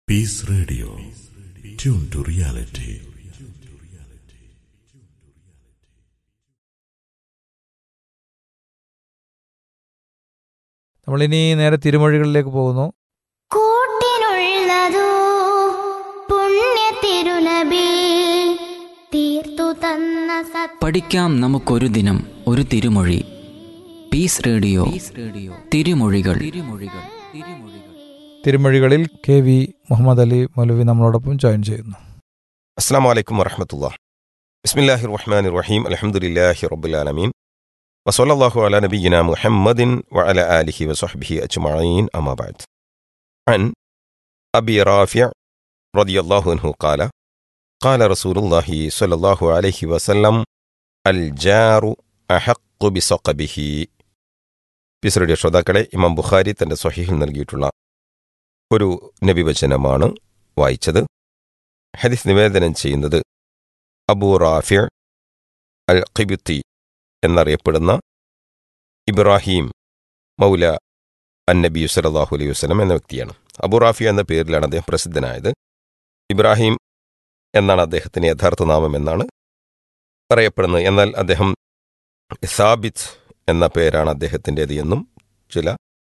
Peace Radio. Tune to reality. നമ്മളിനി നേരെ തിരുമൊഴികളിലേക്ക് പോകുന്നു കൂട്ടിനുള്ളതോ പുണ്യ തിരുനബി തീർത്തു തന്ന സത് പഠിക്കാം നമുക്കൊരു ദിനം ഒരു തിരുമൊഴി പീസ് റേഡിയോ റേഡിയോ തിരുമൊഴികൾ തിരുമൊഴികൾ തിരുമൊഴികൾ തിരുമൊഴികളിൽ കെ വി മുഹമ്മദ് അലി മൗലവി നമ്മളോടൊപ്പം ജോയിൻ ചെയ്യുന്നു അസ്സാം വലൈക്കും വറഹമത്തുള്ള ബിസ്മില്ലാഹി റഹ്മാൻ റഹീം അലഹമുല്ലാഹി റബ്ബുലാലമീൻ വസല്ലാഹു അല നബീന മുഹമ്മദിൻ വഅല ആലിഹി വസഹ്ബിഹി അജ്മഈൻ അമാ ബഅദ് عن أبي رافع رضي الله عنه قال قال رسول الله صلى الله عليه وسلم الجار أحق بصقبه പിസ്രഡിയ ശ്രോതാക്കളെ ഇമാം ബുഖാരി തന്റെ സ്വഹീഹിൽ നൽകിയിട്ടുള്ള ഒരു നബിവചനമാണ് വായിച്ചത് ഹദീസ് നിവേദനം ചെയ്യുന്നത് അബൂ റാഫിർ അൽ ഖിബുത്തി എന്നറിയപ്പെടുന്ന ഇബ്രാഹിം മൗല അൻ നബി സലാഹു അലൈഹി വസ്ലം എന്ന വ്യക്തിയാണ് അബൂ റാഫി എന്ന പേരിലാണ് അദ്ദേഹം പ്രസിദ്ധനായത് ഇബ്രാഹിം എന്നാണ് അദ്ദേഹത്തിന് യഥാർത്ഥ നാമം എന്നാണ് പറയപ്പെടുന്നത് എന്നാൽ അദ്ദേഹം സാബിത്ത് എന്ന പേരാണ് അദ്ദേഹത്തിൻ്റേത് എന്നും ചില